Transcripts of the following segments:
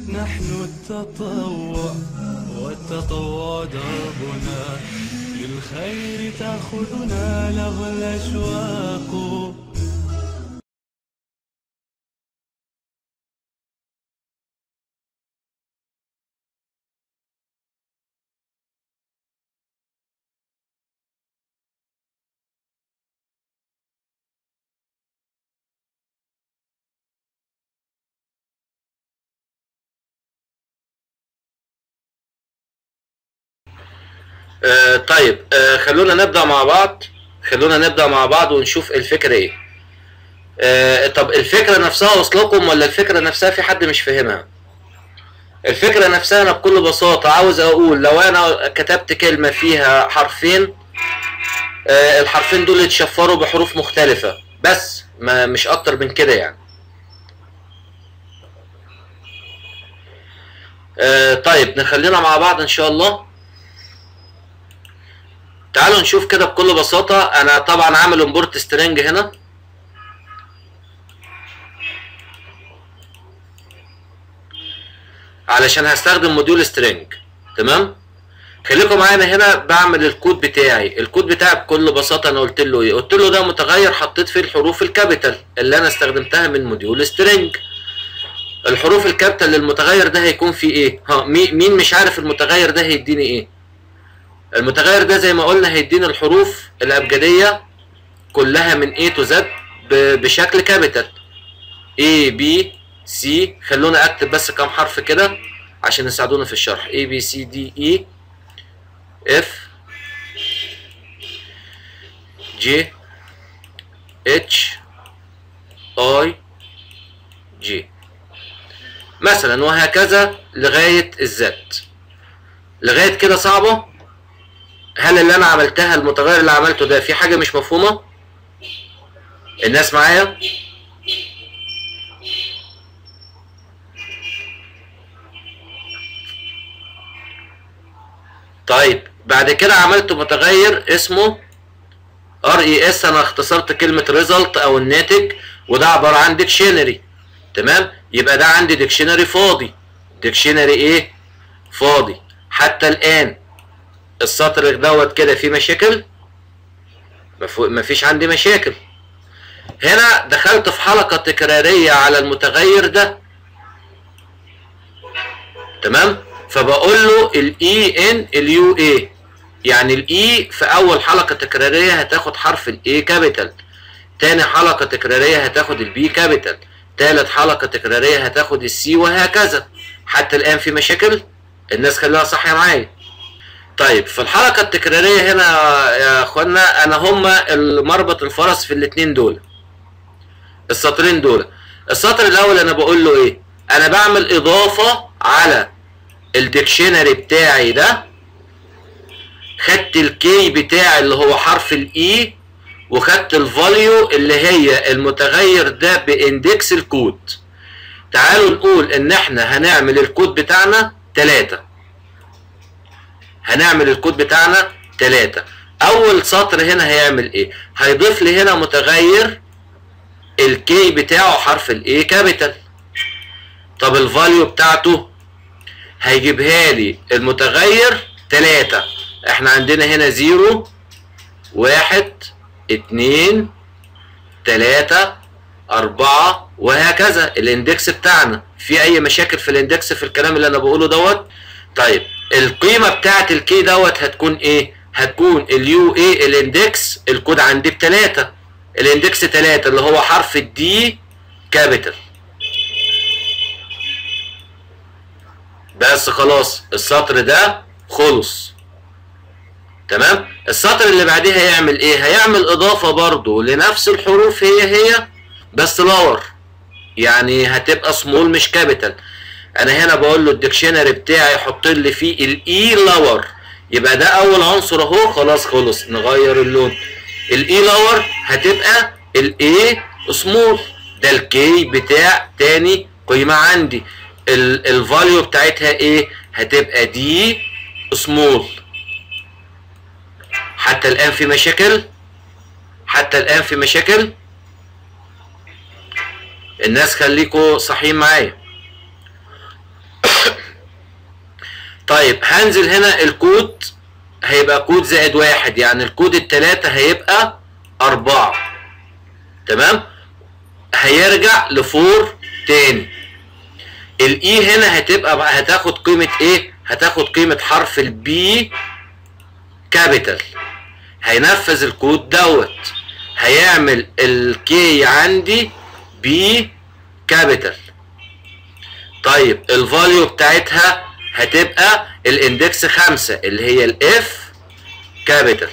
نحن التطوع والتطوع دربنا للخير تأخذنا له الأشواق آه طيب آه خلونا نبدأ مع بعض خلونا نبدأ مع بعض ونشوف الفكرة ايه آه طب الفكرة نفسها وصلكم ولا الفكرة نفسها في حد مش فاهمها الفكرة نفسها انا بكل بساطة عاوز اقول لو انا كتبت كلمة فيها حرفين آه الحرفين دول يتشفروا بحروف مختلفة بس ما مش اكتر من كده يعني آه طيب نخلينا مع بعض ان شاء الله تعالوا نشوف كده بكل بساطة انا طبعا عامل امبورت سترينج هنا علشان هستخدم موديول سترينج تمام خليكم معانا هنا بعمل الكود بتاعي الكود بتاعي بكل بساطة انا قلت له ايه قلت له ده متغير حطيت فيه الحروف الكابيتال اللي انا استخدمتها من موديول سترينج الحروف الكابيتال للمتغير ده هيكون فيه ايه ها مي- مين مش عارف المتغير ده هيديني ايه المتغير ده زي ما قلنا هيدينا الحروف الأبجدية كلها من A to Z ب- بشكل كابيتال A B C خلونا اكتب بس كام حرف كده عشان يساعدونا في الشرح A B C D E F G H I G مثلا وهكذا لغاية الزد لغاية كده صعبة هل اللي انا عملتها المتغير اللي عملته ده في حاجة مش مفهومة الناس معايا طيب بعد كده عملت متغير اسمه ار اي اس انا اختصرت كلمة ريزلت او الناتج وده عبارة عن ديكشنري تمام يبقى ده عندي ديكشنري فاضي ديكشنري ايه فاضي حتى الان السطر دوت كده فيه مشاكل مفو- مفيش عندي مشاكل هنا دخلت في حلقة تكرارية على المتغير ده تمام فبقول له الاي ان اليو اي يعني الاي في اول حلقة تكرارية هتاخد حرف الاي كابيتال تاني حلقة تكرارية هتاخد البي كابيتال تالت حلقة تكرارية هتاخد السي وهكذا حتى الان في مشاكل الناس خليها صاحية معايا طيب في الحلقة التكرارية هنا يا اخوانا انا هما المربط الفرس في الاتنين دول السطرين دول السطر الاول انا بقول له ايه انا بعمل اضافة على الديكشنري بتاعي ده خدت الكي بتاعي اللي هو حرف الاي وخدت الفاليو اللي هي المتغير ده باندكس الكود تعالوا نقول ان احنا هنعمل الكود بتاعنا تلاتة هنعمل الكود بتاعنا تلاتة اول سطر هنا هيعمل ايه هيضيف لي هنا متغير الكي بتاعه حرف الاي كابيتال طب الفاليو بتاعته هيجيبها لي المتغير تلاتة احنا عندنا هنا زيرو واحد اتنين تلاتة اربعة وهكذا الاندكس بتاعنا في اي مشاكل في الاندكس في الكلام اللي انا بقوله دوت طيب القيمة بتاعت الكي دوت هتكون ايه هتكون اليو اي الاندكس الكود عندي بتلاتة الاندكس تلاتة اللي هو حرف الدي كابيتال بس خلاص السطر ده خلص تمام السطر اللي بعديه هيعمل ايه هيعمل اضافة برضو لنفس الحروف هي هي بس لور يعني هتبقى سمول مش كابيتال انا هنا بقول له الديكشنري بتاعي يحط لي فيه الاي لور يبقى ده اول عنصر اهو خلاص خلص نغير اللون الاي لور هتبقى الاي سمول ده الكي بتاع تاني قيمة عندي الفاليو بتاعتها ايه هتبقى دي سمول حتى الان في مشاكل حتى الان في مشاكل الناس خليكوا صحيين معايا طيب هنزل هنا الكود هيبقى كود زائد واحد يعني الكود التلاتة هيبقى أربعة تمام هيرجع لفور تاني الاي هنا هتبقى بقى هتاخد قيمة ايه هتاخد قيمة حرف البي كابيتال هينفذ الكود دوت هيعمل الكي عندي بي كابيتال طيب الفاليو بتاعتها هتبقى الاندكس خمسة اللي هي الاف كابيتال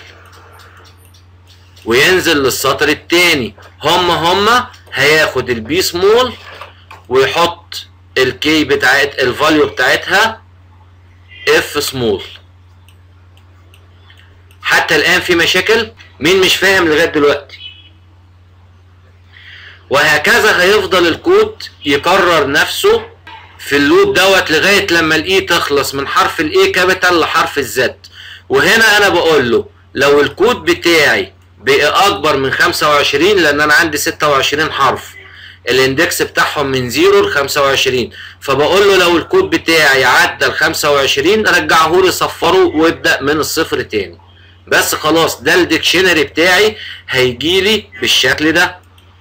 وينزل للسطر التاني هما هما هياخد البي سمول ويحط الكي بتاعت الفاليو بتاعتها اف سمول حتى الان في مشاكل مين مش فاهم لغايه دلوقتي وهكذا هيفضل الكود يكرر نفسه في اللوب دوت لغايه لما الاي تخلص من حرف الاي كابيتال لحرف الزد وهنا انا بقول له لو الكود بتاعي بقى اكبر من 25 لان انا عندي 26 حرف الاندكس بتاعهم من 0 ل 25 فبقول له لو الكود بتاعي عدى ال 25 رجعه لي صفره وابدا من الصفر تاني بس خلاص ده الديكشنري بتاعي هيجي لي بالشكل ده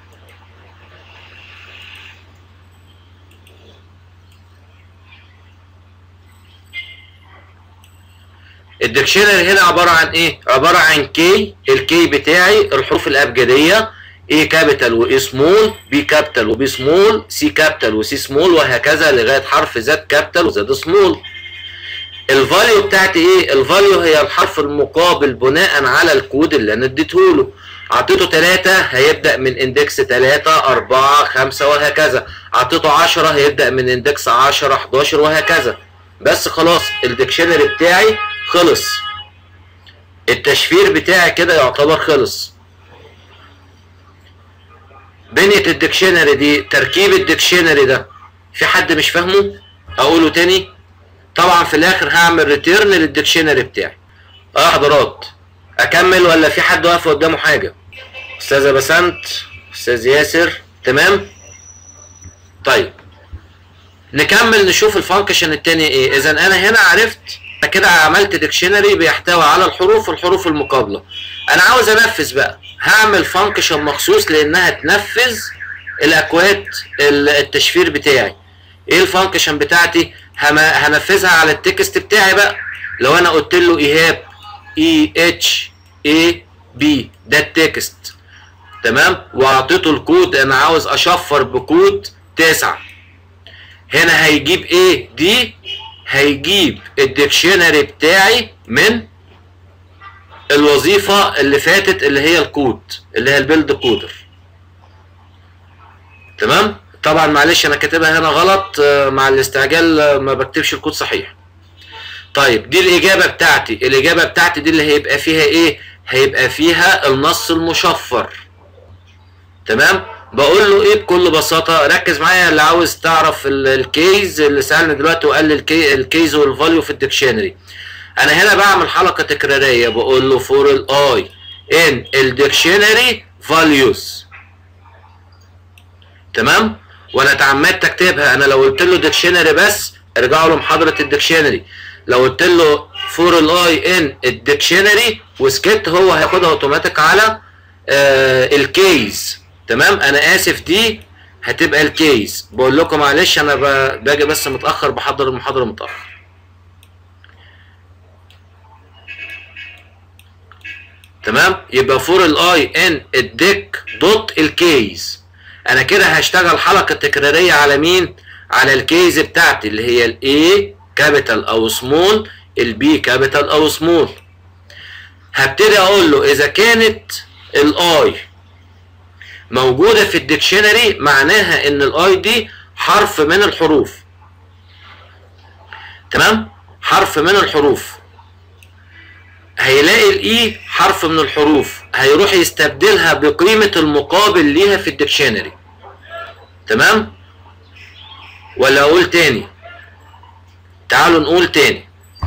الديكشنري هنا عبارة عن ايه؟ عبارة عن كي الكي بتاعي الحروف الأبجدية A كابيتال و A سمول B كابيتال و B سمول C كابيتال و C سمول وهكذا لغاية حرف Z كابيتال و Z سمول الفاليو بتاعتي ايه؟ الفاليو هي الحرف المقابل بناء على الكود اللي انا اديته له اعطيته 3 هيبدأ من اندكس 3 4 5 وهكذا اعطيته 10 هيبدأ من اندكس 10 11 وهكذا بس خلاص الديكشنري بتاعي خلص التشفير بتاعي كده يعتبر خلص بنية الديكشنري دي تركيب الديكشنري ده في حد مش فاهمه اقوله تاني طبعا في الاخر هعمل ريتيرن للديكشنري بتاعي اه حضرات اكمل ولا في حد واقف قدامه حاجه استاذه بسنت استاذ ياسر تمام طيب نكمل نشوف الفانكشن التانية ايه اذا انا هنا عرفت انا كده عملت ديكشنري بيحتوي على الحروف والحروف المقابله انا عاوز انفذ بقى هعمل فانكشن مخصوص لانها تنفذ الاكواد التشفير بتاعي ايه الفانكشن بتاعتي هنفذها على التكست بتاعي بقى لو انا قلت له ايهاب اي اتش اي بي ده التكست تمام واعطيته الكود انا عاوز اشفر بكود تسعة هنا هيجيب ايه دي هيجيب الديكشنري بتاعي من الوظيفة اللي فاتت اللي هي الكود اللي هي البيلد كودر تمام طبعا معلش انا كاتبها هنا غلط مع الاستعجال ما بكتبش الكود صحيح طيب دي الاجابة بتاعتي الاجابة بتاعتي دي اللي هيبقى فيها ايه هيبقى فيها النص المشفر تمام بقول له ايه بكل بساطه ركز معايا اللي عاوز تعرف الكيز اللي سالني دلوقتي وقال لي الكي الكيز والفاليو في الديكشنري انا هنا بعمل حلقه تكراريه بقول له فور الاي ان الديكشنري فاليوز تمام وانا اتعمدت اكتبها انا لو قلت له ديكشنري بس ارجعوا لمحاضره الديكشنري لو قلت له فور الاي ان الديكشنري وسكت هو هياخدها اوتوماتيك على آه الكيز تمام انا اسف دي هتبقى الكيس بقول لكم معلش انا باجي بس متاخر بحضر المحاضره متاخر تمام يبقى فور الاي ان الديك دوت الكيس انا كده هشتغل حلقه تكراريه على مين على الكيز بتاعتي اللي هي الاي كابيتال او سمول البي كابيتال او سمول هبتدي اقول له اذا كانت الاي موجودة في الديكشنري معناها ان الاي دي حرف من الحروف تمام حرف من الحروف هيلاقي الاي حرف من الحروف هيروح يستبدلها بقيمة المقابل ليها في الديكشنري تمام ولا اقول تاني تعالوا نقول تاني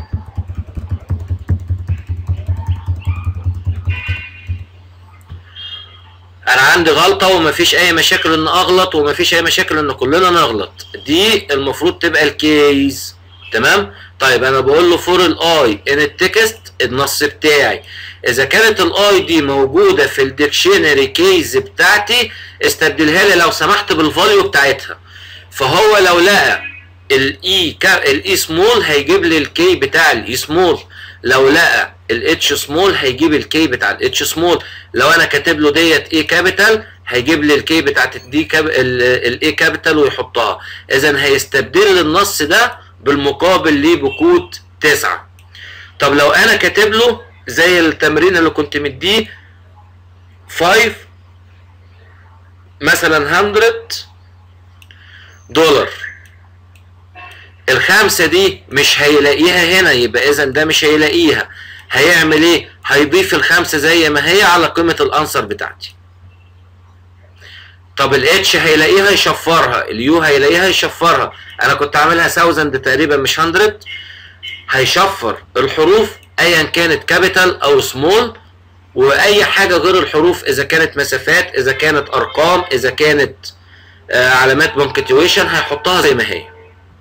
انا عندي غلطة ومفيش اي مشاكل ان اغلط ومفيش اي مشاكل ان كلنا نغلط دي المفروض تبقى الكيز تمام طيب انا بقول له فور الاي ان التكست النص بتاعي اذا كانت الاي دي موجوده في الديكشنري كيز بتاعتي استبدلها لي لو سمحت بالفاليو بتاعتها فهو لو لقى الاي الاي سمول هيجيب لي الكي بتاع الاي سمول لو لقى الاتش سمول هيجيب الكي بتاع الاتش سمول لو انا كاتب له ديت اي كابيتال هيجيب لي الكي بتاعت الدي كاب الاي كابيتال ويحطها اذا هيستبدل لي النص ده بالمقابل ليه بكود 9 طب لو انا كاتب له زي التمرين اللي كنت مديه 5 مثلا 100 دولار الخمسة دي مش هيلاقيها هنا يبقى اذا ده مش هيلاقيها هيعمل ايه هيضيف الخمسة زي ما هي على قيمة الانسر بتاعتي طب الاتش هيلاقيها يشفرها اليو هيلاقيها يشفرها انا كنت عاملها 1000 تقريبا مش 100 هيشفر الحروف ايا كانت كابيتال او سمول واي حاجة غير الحروف اذا كانت مسافات اذا كانت ارقام اذا كانت آه علامات بنكتويشن هيحطها زي ما هي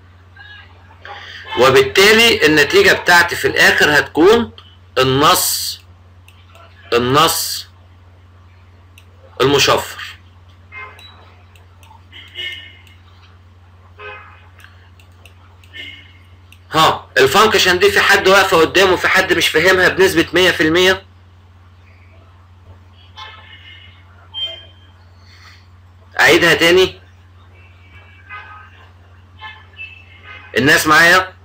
وبالتالي النتيجة بتاعتي في الاخر هتكون النص النص المشفر ها الفانكشن دي في حد واقفه قدامه في حد مش فاهمها بنسبة 100% اعيدها تاني الناس معايا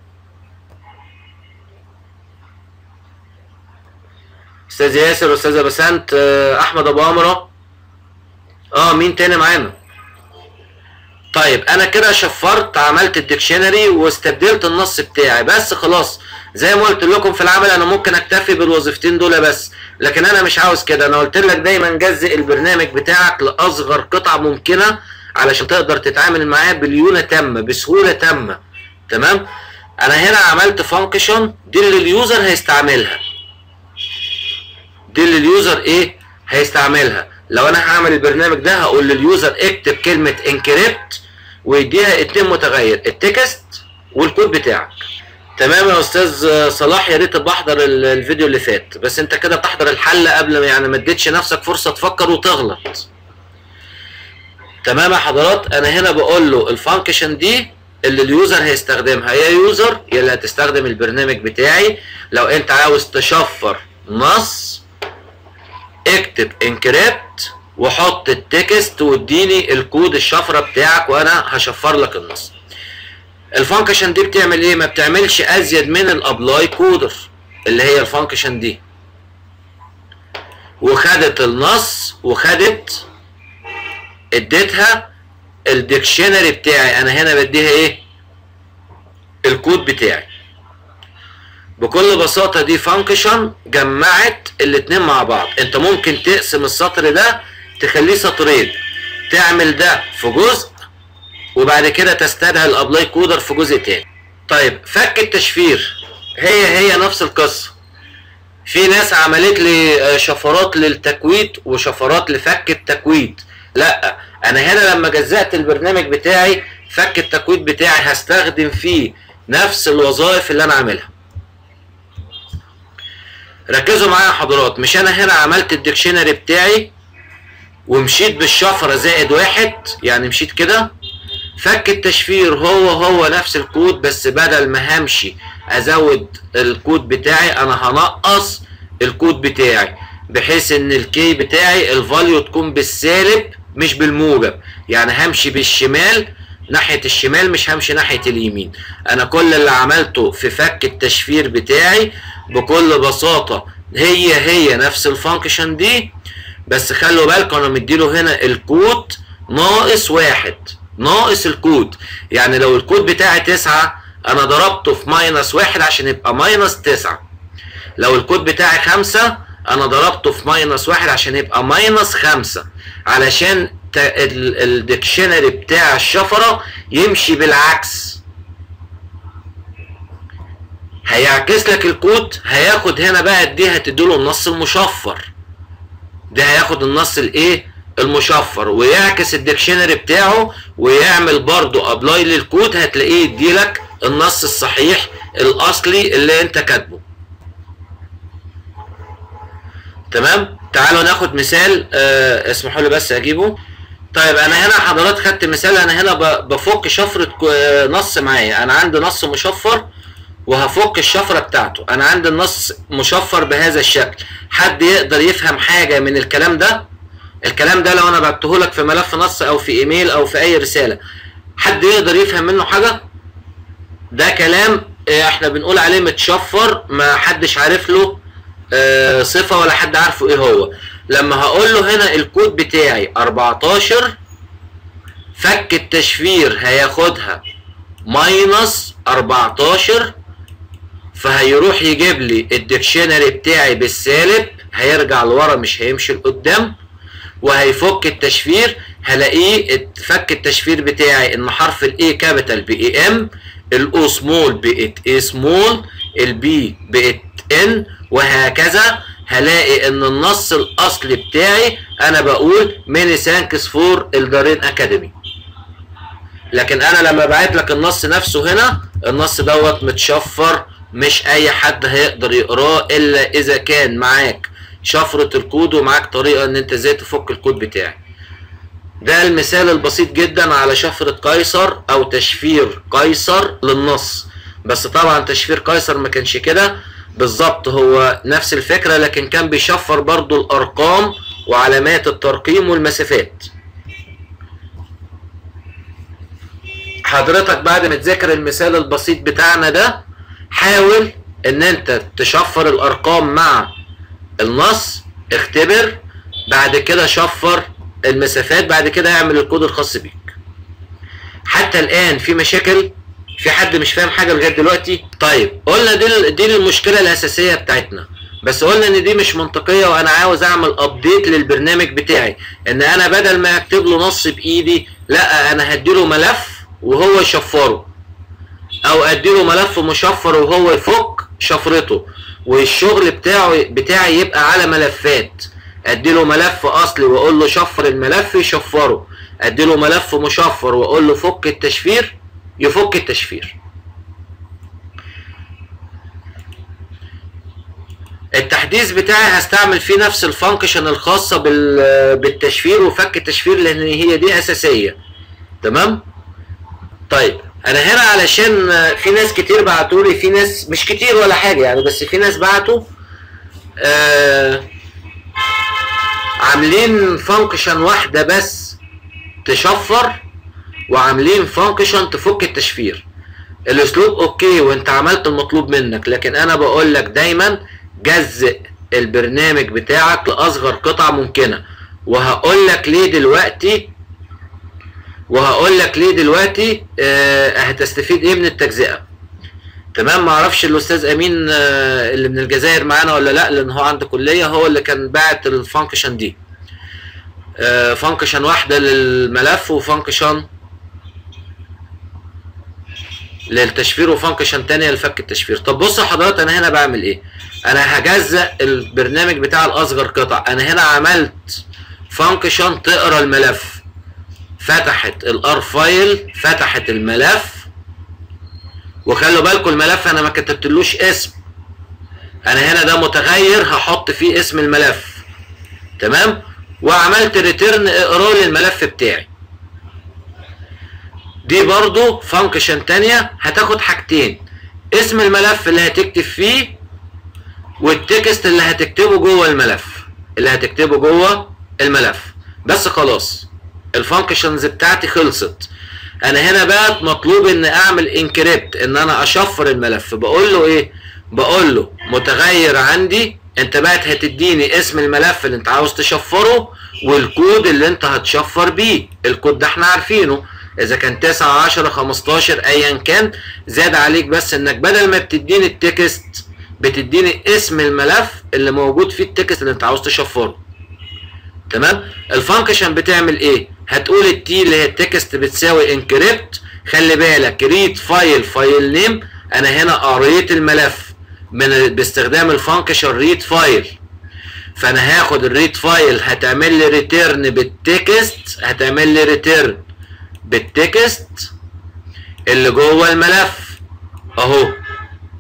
استاذ ياسر استاذه بسنت احمد ابو عمره اه مين تاني معانا طيب انا كده شفرت عملت الديكشنري واستبدلت النص بتاعي بس خلاص زي ما قلت لكم في العمل انا ممكن اكتفي بالوظيفتين دول بس لكن انا مش عاوز كده انا قلت لك دايما جزء البرنامج بتاعك لاصغر قطعه ممكنه علشان تقدر تتعامل معاه بليونه تامه بسهوله تامه تمام انا هنا عملت فانكشن دي اللي اليوزر هيستعملها دي اللي اليوزر ايه هيستعملها لو انا هعمل البرنامج ده هقول لليوزر اكتب كلمه انكريبت ويديها اتنين متغير التكست والكود بتاعك تمام يا استاذ صلاح يا ريت بحضر الفيديو اللي فات بس انت كده بتحضر الحل قبل ما يعني ما اديتش نفسك فرصه تفكر وتغلط تمام يا حضرات انا هنا بقول له الفانكشن دي اللي اليوزر هيستخدمها يا يوزر يا اللي هتستخدم البرنامج بتاعي لو انت عاوز تشفر نص اكتب انكريبت وحط التكست واديني الكود الشفره بتاعك وانا هشفر لك النص الفانكشن دي بتعمل ايه ما بتعملش ازيد من الابلاي كودر اللي هي الفانكشن دي وخدت النص وخدت اديتها الديكشنري بتاعي انا هنا بديها ايه الكود بتاعي بكل بساطة دي فانكشن جمعت الاتنين مع بعض انت ممكن تقسم السطر ده تخليه سطرين تعمل ده في جزء وبعد كده تستدعي الابلاي كودر في جزء تاني طيب فك التشفير هي هي نفس القصة في ناس عملت لي شفرات للتكويد وشفرات لفك التكويد لا انا هنا لما جزأت البرنامج بتاعي فك التكويد بتاعي هستخدم فيه نفس الوظائف اللي انا عاملها ركزوا معايا يا حضرات مش انا هنا عملت الديكشنري بتاعي ومشيت بالشفرة زائد واحد يعني مشيت كده فك التشفير هو هو نفس الكود بس بدل ما همشي ازود الكود بتاعي انا هنقص الكود بتاعي بحيث ان الكي بتاعي الفاليو تكون بالسالب مش بالموجب يعني همشي بالشمال ناحية الشمال مش همشي ناحية اليمين انا كل اللي عملته في فك التشفير بتاعي بكل بساطة هي هي نفس الفانكشن دي بس خلوا بالكم انا مديله هنا الكود ناقص واحد ناقص الكود يعني لو الكود بتاعي تسعة انا ضربته في ماينس واحد عشان يبقى ماينس تسعة لو الكود بتاعي خمسة انا ضربته في ماينس واحد عشان يبقى ماينس خمسة علشان الديكشنري بتاع الشفرة يمشي بالعكس هيعكس لك الكود هياخد هنا بقى دي هتديله النص المشفر ده هياخد النص الايه المشفر ويعكس الديكشنري بتاعه ويعمل برضو ابلاي للكود هتلاقيه يديلك النص الصحيح الاصلي اللي انت كاتبه تمام تعالوا ناخد مثال آه اسمحوا لي بس اجيبه طيب انا هنا حضرتك خدت مثال انا هنا ب- بفك شفرة ك- نص معايا انا عندي نص مشفر وهفك الشفرة بتاعته انا عندي النص مشفر بهذا الشكل حد يقدر يفهم حاجة من الكلام ده الكلام ده لو انا بعته لك في ملف نص او في ايميل او في اي رسالة حد يقدر يفهم منه حاجة ده كلام آه، احنا بنقول عليه متشفر ما حدش عارف له آه، صفة ولا حد عارفه ايه هو لما هقول له هنا الكود بتاعي 14 فك التشفير هياخدها ماينس 14 فهيروح يجيب لي الديكشنري بتاعي بالسالب هيرجع لورا مش هيمشي لقدام وهيفك التشفير هلاقيه فك التشفير بتاعي ان حرف الاي كابيتال باي ام الاو سمول بقت اي سمول البي بقت ان وهكذا هلاقي ان النص الاصلي بتاعي انا بقول ميني ثانكس فور الدارين اكاديمي لكن انا لما بعت لك النص نفسه هنا النص دوت متشفر مش اي حد هيقدر يقراه الا اذا كان معاك شفرة الكود ومعاك طريقة ان انت ازاي تفك الكود بتاعي ده المثال البسيط جدا على شفرة قيصر او تشفير قيصر للنص بس طبعا تشفير قيصر ما كانش كده بالظبط هو نفس الفكرة لكن كان بيشفر برضو الارقام وعلامات الترقيم والمسافات حضرتك بعد ما تذاكر المثال البسيط بتاعنا ده حاول ان انت تشفر الارقام مع النص اختبر بعد كده شفر المسافات بعد كده اعمل الكود الخاص بيك حتى الان في مشاكل في حد مش فاهم حاجه لغايه دلوقتي طيب قلنا دي ال- دي المشكله الاساسيه بتاعتنا بس قلنا ان دي مش منطقيه وانا عاوز اعمل ابديت للبرنامج بتاعي ان انا بدل ما اكتب له نص بايدي لا انا هديله ملف وهو يشفره او اديله ملف مشفر وهو يفك شفرته والشغل بتاعه بتاعي يبقى على ملفات اديله ملف اصلي واقول له شفر الملف يشفره اديله ملف مشفر واقول له فك التشفير يفك التشفير التحديث بتاعي هستعمل فيه نفس الفانكشن الخاصة بال- بالتشفير وفك التشفير لان هي دي اساسية تمام طيب انا هنا علشان في ناس كتير بعتوا لي في ناس مش كتير ولا حاجه يعني بس في ناس بعتوا آه عاملين فانكشن واحده بس تشفر وعاملين فانكشن تفك التشفير الاسلوب اوكي وانت عملت المطلوب منك لكن انا بقول لك دايما جزء البرنامج بتاعك لاصغر قطعه ممكنه وهقول لك ليه دلوقتي وهقول لك ليه دلوقتي آه هتستفيد ايه من التجزئه تمام ما اعرفش الاستاذ امين آه اللي من الجزائر معانا ولا لا لان هو عنده كليه هو اللي كان باعت الفانكشن دي آه فانكشن واحده للملف وفانكشن للتشفير وفانكشن تانية لفك التشفير طب بص حضرتك انا هنا بعمل ايه انا هجزأ البرنامج بتاع الاصغر قطع انا هنا عملت فانكشن تقرا الملف فتحت الار فايل فتحت الملف وخلوا بالكم الملف انا ما كتبتلوش اسم انا هنا ده متغير هحط فيه اسم الملف تمام وعملت ريتيرن اقرا لي الملف بتاعي دي برضو فانكشن تانية هتاخد حاجتين اسم الملف اللي هتكتب فيه والتكست اللي هتكتبه جوه الملف اللي هتكتبه جوه الملف بس خلاص الفانكشنز بتاعتي خلصت انا هنا بقى مطلوب ان اعمل انكريبت ان انا اشفر الملف بقول له ايه بقول له متغير عندي انت بقى هتديني اسم الملف اللي انت عاوز تشفره والكود اللي انت هتشفر بيه الكود ده احنا عارفينه اذا كان 9 10 15 ايا كان زاد عليك بس انك بدل ما بتديني التكست بتديني اسم الملف اللي موجود فيه التكست اللي انت عاوز تشفره تمام الفانكشن بتعمل ايه هتقول التي اللي هي التكست بتساوي انكريبت خلي بالك ريد فايل فايل نيم انا هنا قريت الملف من باستخدام الفانكشن ريد فايل فانا هاخد الريد فايل هتعمل لي ريتيرن بالتكست هتعمل لي ريتيرن بالتكست اللي جوه الملف اهو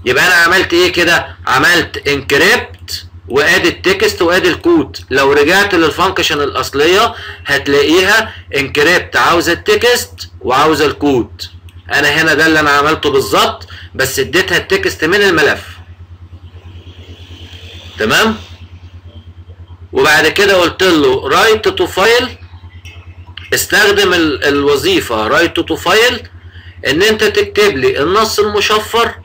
يبقى انا عملت ايه كده عملت انكريبت وادي التكست وادي الكود لو رجعت للفانكشن الاصليه هتلاقيها انكريبت عاوزه التكست وعاوزه الكود انا هنا ده اللي انا عملته بالظبط بس اديتها التكست من الملف تمام وبعد كده قلت له رايت تو فايل استخدم ال- الوظيفه رايت تو فايل ان انت تكتب لي النص المشفر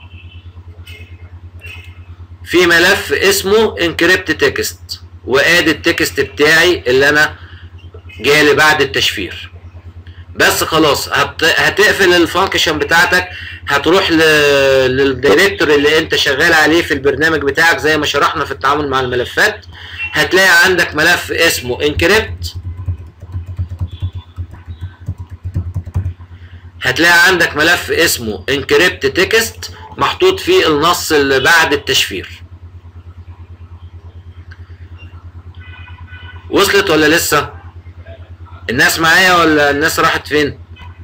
في ملف اسمه انكريبت تكست وادي التكست بتاعي اللي انا جالي بعد التشفير بس خلاص هت... هتقفل الفانكشن بتاعتك هتروح ل... للدايركتور اللي انت شغال عليه في البرنامج بتاعك زي ما شرحنا في التعامل مع الملفات هتلاقي عندك ملف اسمه انكريبت هتلاقي عندك ملف اسمه انكريبت تكست محطوط فيه النص اللي بعد التشفير وصلت ولا لسه الناس معايا ولا الناس راحت فين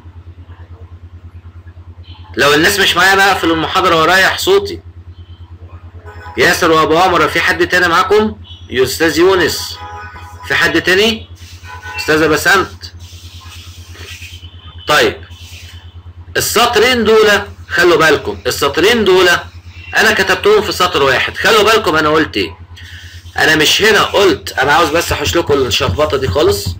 لو الناس مش معايا بقى اقفل المحاضرة ورايح صوتي ياسر وابو عمر في حد تاني معاكم يا استاذ يونس في حد تاني استاذة بسنت طيب السطرين دول خلوا بالكم السطرين دول انا كتبتهم في سطر واحد خلوا بالكم انا قلت ايه انا مش هنا قلت انا عاوز بس احوش لكم الشخبطه دي خالص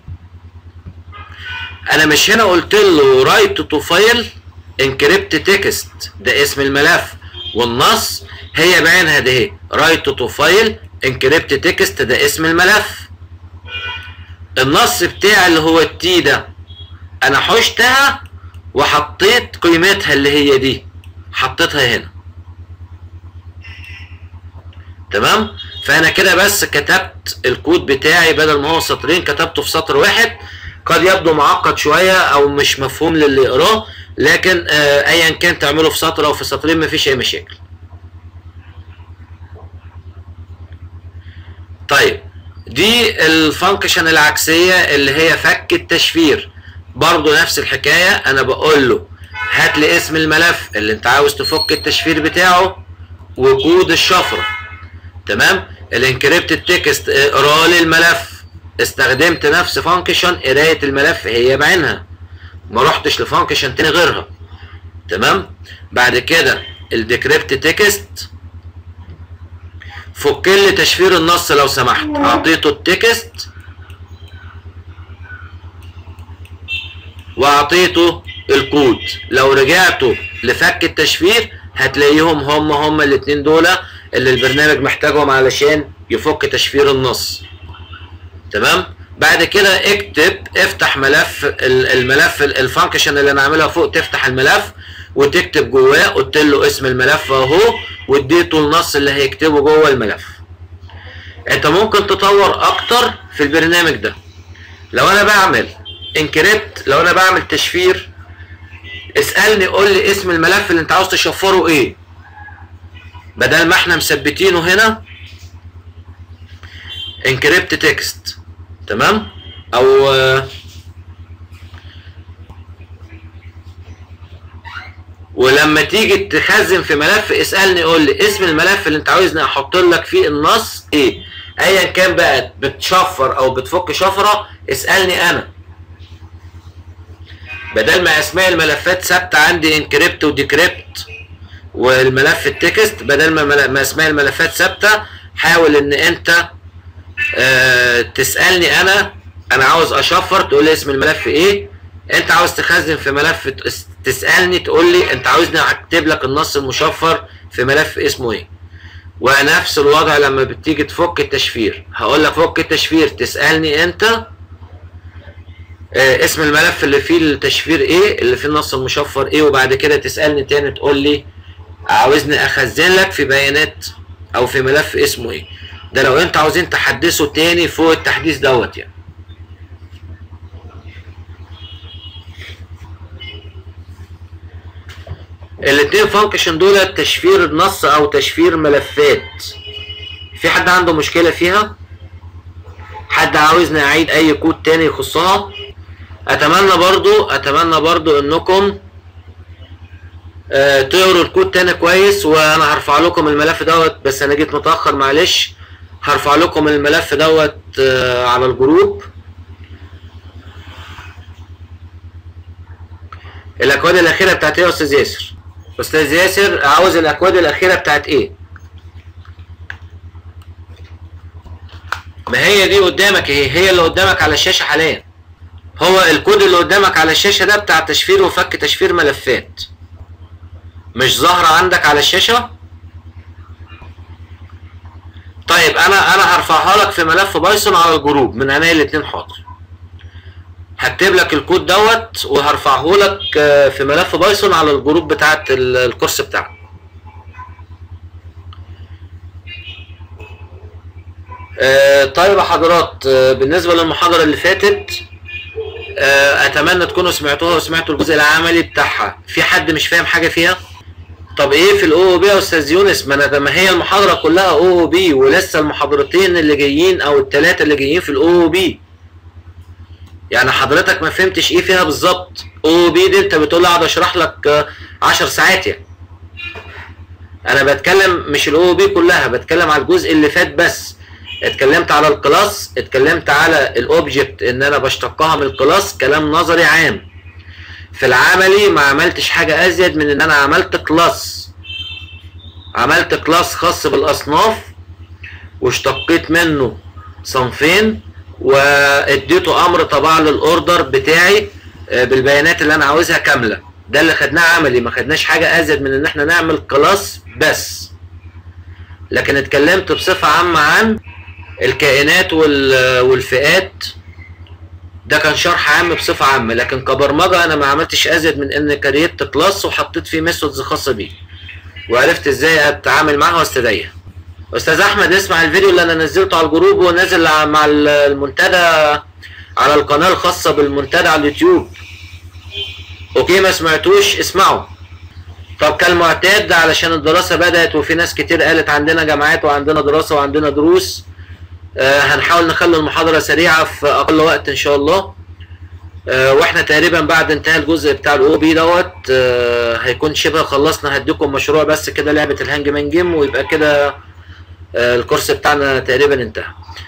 انا مش هنا قلت له رايت تو فايل انكريبت تكست ده اسم الملف والنص هي بعينها ده اهي رايت تو فايل انكريبت تكست ده اسم الملف النص بتاعي اللي هو التي ده انا حوشتها وحطيت قيمتها اللي هي دي حطيتها هنا تمام فانا كده بس كتبت الكود بتاعي بدل ما هو سطرين كتبته في سطر واحد قد يبدو معقد شويه او مش مفهوم للي يقراه لكن آه ايا كان تعمله في سطر او في سطرين مفيش اي مشاكل طيب دي الفانكشن العكسيه اللي هي فك التشفير برضو نفس الحكايه انا بقول له هات لي اسم الملف اللي انت عاوز تفك التشفير بتاعه وكود الشفره تمام الانكريبت تكست اقرا لي الملف استخدمت نفس فانكشن قرايه الملف هي بعينها ما رحتش لفانكشن تاني غيرها تمام بعد كده الديكريبت تكست فك لي تشفير النص لو سمحت اعطيته التكست واعطيته الكود لو رجعتوا لفك التشفير هتلاقيهم هم هم الاتنين دول اللي البرنامج محتاجهم علشان يفك تشفير النص تمام بعد كده اكتب افتح ملف الملف الفانكشن اللي انا عاملها فوق تفتح الملف وتكتب جواه قلت له اسم الملف اهو واديته النص اللي هيكتبه جوه الملف انت ممكن تطور اكتر في البرنامج ده لو انا بعمل انكريبت لو انا بعمل تشفير اسالني قول لي اسم الملف اللي انت عاوز تشفره ايه بدل ما احنا مثبتينه هنا انكريبت تكست تمام او ولما تيجي تخزن في ملف اسالني قول لي اسم الملف اللي انت عاوزني احط لك فيه النص ايه ايا كان بقى بتشفر او بتفك شفره اسالني انا بدل ما اسماء الملفات ثابته عندي انكريبت وديكريبت والملف التكست بدل ما, ما اسماء الملفات ثابته حاول ان انت آه تسالني انا انا عاوز اشفر تقول لي اسم الملف ايه انت عاوز تخزن في ملف تسالني تقول لي انت عاوزني اكتب لك النص المشفر في ملف اسمه ايه ونفس الوضع لما بتيجي تفك التشفير هقول لك فك التشفير تسالني انت آه اسم الملف اللي فيه التشفير ايه اللي فيه النص المشفر ايه وبعد كده تسالني تاني تقول لي عاوزني اخزن لك في بيانات او في ملف اسمه ايه ده لو انت عاوزين تحدثه تاني فوق التحديث دوت يعني الاتنين فانكشن دول تشفير نص او تشفير ملفات في حد عنده مشكلة فيها حد عاوزني اعيد اي كود تاني يخصها اتمنى برضو اتمنى برضو انكم آه، تقروا الكود تاني كويس وانا هرفع لكم الملف دوت بس انا جيت متاخر معلش هرفع لكم الملف دوت آه، على الجروب الاكواد الاخيره بتاعت ايه يا استاذ ياسر استاذ ياسر عاوز الاكواد الاخيره بتاعت ايه ما هي دي قدامك اهي هي اللي قدامك على الشاشه حاليا هو الكود اللي قدامك على الشاشه ده بتاع تشفير وفك تشفير ملفات مش ظاهره عندك على الشاشه طيب انا انا هرفعها لك في ملف بايثون على الجروب من عينيا الاتنين حاضر هكتب لك الكود دوت وهرفعه لك آه، في ملف بايثون على الجروب بتاعت ال- الكورس بتاعك آه، طيب يا حضرات آه، بالنسبة للمحاضرة اللي فاتت آه، اتمنى تكونوا سمعتوها وسمعتوا الجزء العملي بتاعها في حد مش فاهم حاجة فيها طب ايه في الاو او بي يا استاذ يونس ما انا ما هي المحاضرة كلها او او بي ولسه المحاضرتين اللي جايين او الثلاثة اللي جايين في الاو او بي يعني حضرتك ما فهمتش ايه فيها بالظبط او بي دي انت بتقول لي اقعد اشرح لك 10 ساعات يعني انا بتكلم مش الاو بي كلها بتكلم على الجزء اللي فات بس اتكلمت على الكلاس اتكلمت على الاوبجكت ان انا بشتقها من الكلاس كلام نظري عام في العملي ما عملتش حاجة ازيد من ان انا عملت كلاس عملت كلاس خاص بالاصناف واشتقيت منه صنفين واديته امر طبعا للاوردر بتاعي آه، بالبيانات اللي انا عاوزها كامله ده اللي خدناه عملي ما خدناش حاجه ازيد من ان احنا نعمل كلاس بس لكن اتكلمت بصفه عامه عن الكائنات وال- والفئات ده كان شرح عام بصفه عامه لكن كبرمجه انا ما عملتش ازيد من ان كريت كلاس وحطيت فيه ميثودز خاصه بيه وعرفت ازاي اتعامل معاها واستدعيها استاذ احمد اسمع الفيديو اللي انا نزلته على الجروب ونازل ع- مع ال- المنتدى على القناه الخاصه بالمنتدى على اليوتيوب اوكي ما سمعتوش اسمعوا طب كالمعتاد علشان الدراسه بدات وفي ناس كتير قالت عندنا جامعات وعندنا دراسه وعندنا دروس آه هنحاول نخلي المحاضره سريعه في اقل وقت ان شاء الله آه واحنا تقريبا بعد انتهاء الجزء بتاع الاو بي دوت آه هيكون شبه خلصنا هديكم مشروع بس كده لعبه الهانج مان جيم ويبقى كده آه، الكورس بتاعنا تقريبا انتهى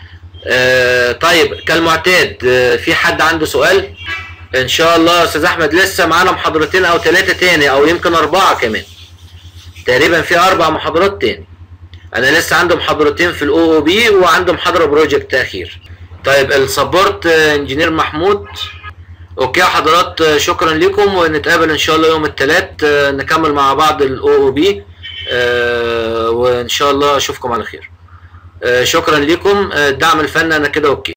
آه، طيب كالمعتاد آه، في حد عنده سؤال ان شاء الله يا استاذ احمد لسه معانا محاضرتين او ثلاثه تاني او يمكن اربعه كمان تقريبا في اربع محاضرات تاني انا لسه عندي محاضرتين في الاو او بي وعندي محاضره بروجكت اخير طيب السبورت آه، انجينير محمود اوكي يا حضرات آه، شكرا لكم ونتقابل ان شاء الله يوم الثلاث نكمل مع بعض الاو او بي وان شاء الله اشوفكم على خير آه، شكرا لكم آه، الدعم الفني انا كده اوكي